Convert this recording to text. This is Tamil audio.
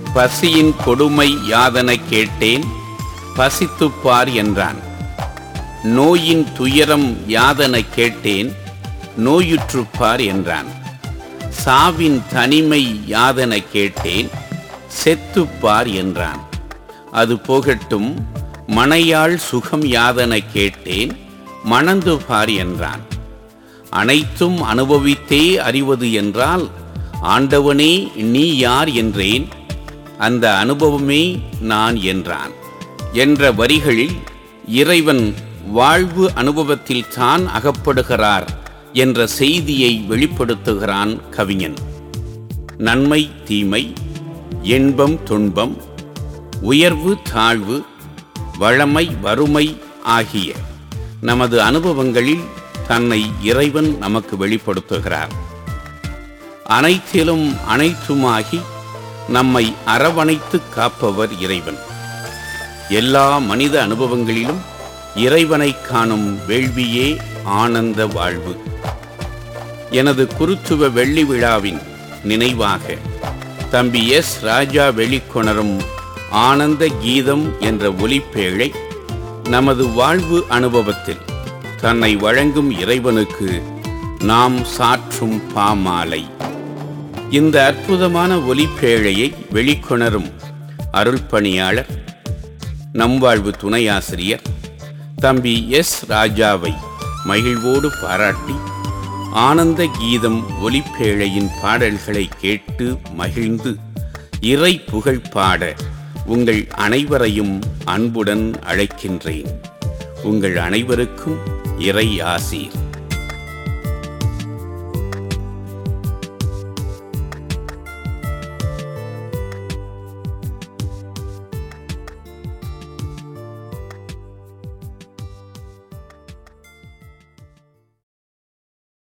பசியின் கொடுமை யாதன கேட்டேன் பசித்துப்பார் என்றான் நோயின் துயரம் யாதன கேட்டேன் நோயுற்றுப்பார் என்றான் சாவின் தனிமை யாதன கேட்டேன் செத்துப்பார் என்றான் அது போகட்டும் மனையாள் சுகம் யாதன கேட்டேன் மணந்து பார் என்றான் அனைத்தும் அனுபவித்தே அறிவது என்றால் ஆண்டவனே நீ யார் என்றேன் அந்த அனுபவமே நான் என்றான் என்ற வரிகளில் இறைவன் வாழ்வு அனுபவத்தில் தான் அகப்படுகிறார் என்ற செய்தியை வெளிப்படுத்துகிறான் கவிஞன் நன்மை தீமை இன்பம் துன்பம் உயர்வு தாழ்வு வளமை வறுமை ஆகிய நமது அனுபவங்களில் தன்னை இறைவன் நமக்கு வெளிப்படுத்துகிறார் அனைத்திலும் அனைத்துமாகி நம்மை அரவணைத்து காப்பவர் இறைவன் எல்லா மனித அனுபவங்களிலும் இறைவனை காணும் வேள்வியே ஆனந்த வாழ்வு எனது குருத்துவ வெள்ளி விழாவின் நினைவாக தம்பி எஸ் ராஜா வெளிக்கொணரும் ஆனந்த கீதம் என்ற ஒலிப்பேழை நமது வாழ்வு அனுபவத்தில் தன்னை வழங்கும் இறைவனுக்கு நாம் சாற்றும் பாமாலை இந்த அற்புதமான ஒலிப்பேழையை வெளிக்கொணரும் அருள்பணியாளர் நம்வாழ்வு துணையாசிரியர் தம்பி எஸ் ராஜாவை மகிழ்வோடு பாராட்டி ஆனந்த கீதம் ஒலிப்பேழையின் பாடல்களை கேட்டு மகிழ்ந்து இறை புகழ் பாட உங்கள் அனைவரையும் அன்புடன் அழைக்கின்றேன் உங்கள் அனைவருக்கும் இறை ஆசீர்